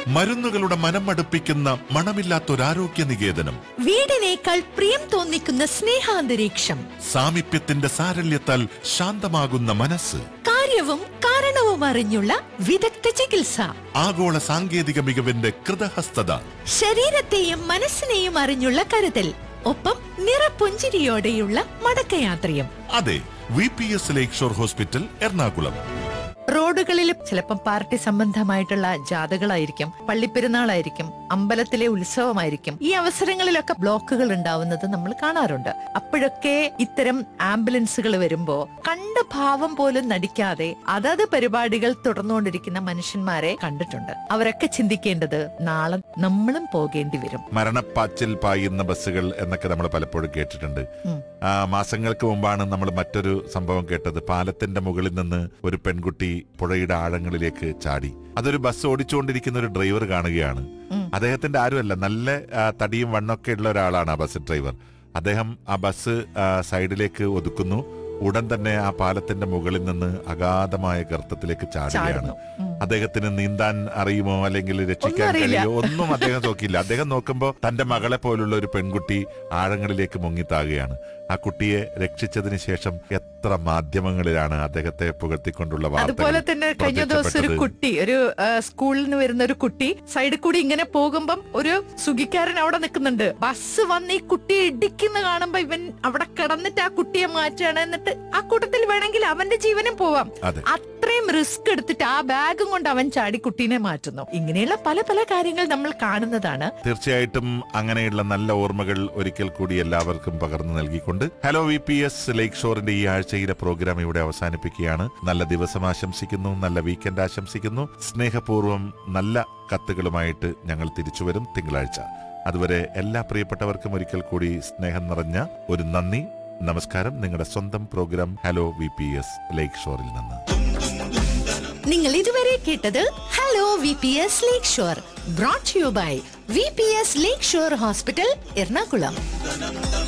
മരുന്നുകളുടെ മനം മടുപ്പിക്കുന്ന മണമില്ലാത്തൊരാരോഗ്യ നികേതനം വീടിനേക്കാൾ പ്രിയം തോന്നിക്കുന്ന സ്നേഹാന്തരീക്ഷം സാമീപ്യത്തിന്റെ സാരല്യത്താൽ ശാന്തമാകുന്ന മനസ്സ് കാര്യവും കാരണവും അറിഞ്ഞുള്ള വിദഗ്ധ ചികിത്സ ആഗോള സാങ്കേതിക മികവിന്റെ കൃതഹസ്തത ശരീരത്തെയും മനസ്സിനെയും അറിഞ്ഞുള്ള കരുതൽ ഒപ്പം നിറപുഞ്ചിരിയോടെയുള്ള മടക്കയാത്രയും അതെ V P S lake shore hospital Ernakulam റോഡുകളിൽ ചിലപ്പം പാർട്ടി സംബന്ധമായിട്ടുള്ള ജാഥകളായിരിക്കും പള്ളിപ്പെരുന്നാളായിരിക്കും അമ്പലത്തിലെ ഉത്സവമായിരിക്കും ഈ അവസരങ്ങളിലൊക്കെ ബ്ലോക്കുകൾ ഉണ്ടാവുന്നത് നമ്മൾ കാണാറുണ്ട് അപ്പോഴൊക്കെ ഇത്തരം ആംബുലൻസുകൾ വരുമ്പോ കണ്ട ഭാവം പോലും നടിക്കാതെ അതത് പരിപാടികൾ തുടർന്നുകൊണ്ടിരിക്കുന്ന മനുഷ്യന്മാരെ കണ്ടിട്ടുണ്ട് അവരൊക്കെ ചിന്തിക്കേണ്ടത് നാളെ നമ്മളും പോകേണ്ടി വരും മരണപ്പാച്ചിൽ പായുന്ന ബസ്സുകൾ എന്നൊക്കെ നമ്മൾ പലപ്പോഴും കേട്ടിട്ടുണ്ട് ഉം. ആ, മാസങ്ങൾക്ക് മുമ്പാണ് നമ്മൾ മറ്റൊരു സംഭവം കേട്ടത് പാലത്തിന്റെ മുകളിൽ നിന്ന് ഒരു പെൺകുട്ടി പുഴയുടെ ആഴങ്ങളിലേക്ക് ചാടി അതൊരു ബസ് ഓടിച്ചുകൊണ്ടിരിക്കുന്ന ഒരു ഡ്രൈവർ കാണുകയാണ് ഉം. അദ്ദേഹത്തിന്റെ ആരുമല്ല നല്ല ആ, തടിയും വണ്ണൊക്കെ ഉള്ള ഒരാളാണ് ആ ബസ് ഡ്രൈവർ അദ്ദേഹം ആ ബസ് ആ, സൈഡിലേക്ക് ഒതുക്കുന്നു ഉടൻ തന്നെ ആ പാലത്തിന്റെ മുകളിൽ നിന്ന് അഗാധമായ ഗർത്തത്തിലേക്ക് ചാടുകയാണ് ചാടുന്നു ഉം. അദ്ദേഹത്തിന് നീന്താൻ അറിയുമോ അല്ലെങ്കിൽ രക്ഷിക്കാൻ അറിയില്ല. കഴിയുമോ ഒന്നും അദ്ദേഹം നോക്കിയില്ല അദ്ദേഹം നോക്കുമ്പോൾ തന്റെ മകളെ പോലുള്ള ഒരു പെൺകുട്ടി ആഴങ്ങളിലേക്ക് മുങ്ങിത്താകുകയാണ് ആ കുട്ടിയെ രക്ഷിച്ചതിന് ശേഷം എത്ര മാധ്യമങ്ങളിലാണ് അദ്ദേഹത്തെ പുകഴ്ത്തിക്കൊണ്ടുള്ള അതുപോലെ വാർത്തകൾ തന്നെ കഴിഞ്ഞ ദിവസം ഒരു പ്രത്യക്ഷപ്പെട്ടത്. കുട്ടി ഒരു ആ, സ്കൂളിൽ നിന്ന് വരുന്ന ഒരു കുട്ടി സൈഡിൽ കൂടി ഇങ്ങനെ പോകുമ്പം ഒരു സുഖിക്കാരൻ അവിടെ നിൽക്കുന്നുണ്ട് ബസ് വന്ന് ഈ കുട്ടിയെ ഇടിക്കുന്ന കാണുമ്പോ ഇവൻ അവിടെ കിടന്നിട്ട് ആ കുട്ടിയെ മാറ്റുകയാണ് എന്നിട്ട് ആ കൂട്ടത്തിൽ വേണമെങ്കിൽ അവന്റെ ജീവനും പോവാം അതെ അത്രയും റിസ്ക് എടുത്തിട്ട് ആ ബാഗും കൊണ്ട് അവൻ ചാടി കുട്ടീനെ മാറ്റുന്നു ഇങ്ങനെയുള്ള പല പല കാര്യങ്ങൾ നമ്മൾ കാണുന്നതാണ് തീർച്ചയായിട്ടും അങ്ങനെയുള്ള നല്ല ഓർമ്മകൾ ഒരിക്കൽ കൂടി എല്ലാവർക്കും പകർന്നു നൽകിക്കൊണ്ട് hello V P S lake ഷോറിന്റെ ഈ ആഴ്ചയിലെ പ്രോഗ്രാം ഇവിടെ അവസാനിപ്പിക്കുകയാണ് നല്ല ദിവസം ആശംസിക്കുന്നു നല്ല വീക്കെൻഡ് ആശംസിക്കുന്നു സ്നേഹപൂർവ്വം നല്ല കത്തുകളുമായിട്ട് ഞങ്ങൾ തിരിച്ചുവരും തിങ്കളാഴ്ച അതുവരെ എല്ലാ പ്രിയപ്പെട്ടവർക്കും ഒരിക്കൽ കൂടി സ്നേഹം നിറഞ്ഞ ഒരു നന്ദി നമസ്കാരം നിങ്ങളുടെ സ്വന്തം programme hello V P S lake ഷോറിൽ നിന്ന് നിങ്ങൾ ഇതുവരെ കേട്ടത് hello V P S lake shore brought you by V P S lake shore hospital Ernakulam